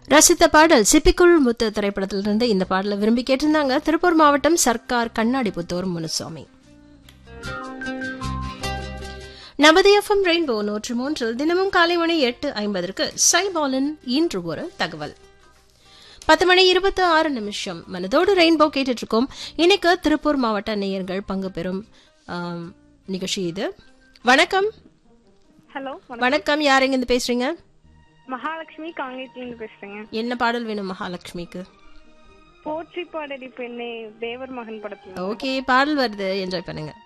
ரசித்த பாடல் சிப்பிக்குள் முத்து திரைப்படத்திலிருந்து இந்த பாடலை விரும்பி கேட்டிருந்தாங்க திருப்பூர் மாவட்டம் சர்க்கார் கண்ணாடி புத்தூர் முனுசாமி நமது எஃப்எம் ரெயின்போ நூற்று மூன்றில் தினமும் காலை மணி எட்டு ஐம்பதற்கு சைபாலன் இன்று ஒரு தகவல் பத்து மணி இருபத்தி ஆறு நிமிஷம் மனதோடு ரெயின்போ கேட்டுட்டு இருக்கோம் இன்னைக்கு திருப்பூர் மாவட்ட நேயர்கள் பங்கு பெறும் ஆம், நிகழ்ச்சி இது வணக்கம் ஹலோ வணக்கம் யார் எங்கிருந்து பேசுறீங்க மகாலட்சுமி காங்கேயத்துலேருந்து பேசுறேங்க என்ன பாடல் வேணும் மகாலட்சுமிக்கு போற்றி பாடடி பெண்ணே தேவர் மகன் படத்துல ஓகே பாடல் வருது என்ஜாய் பண்ணுங்க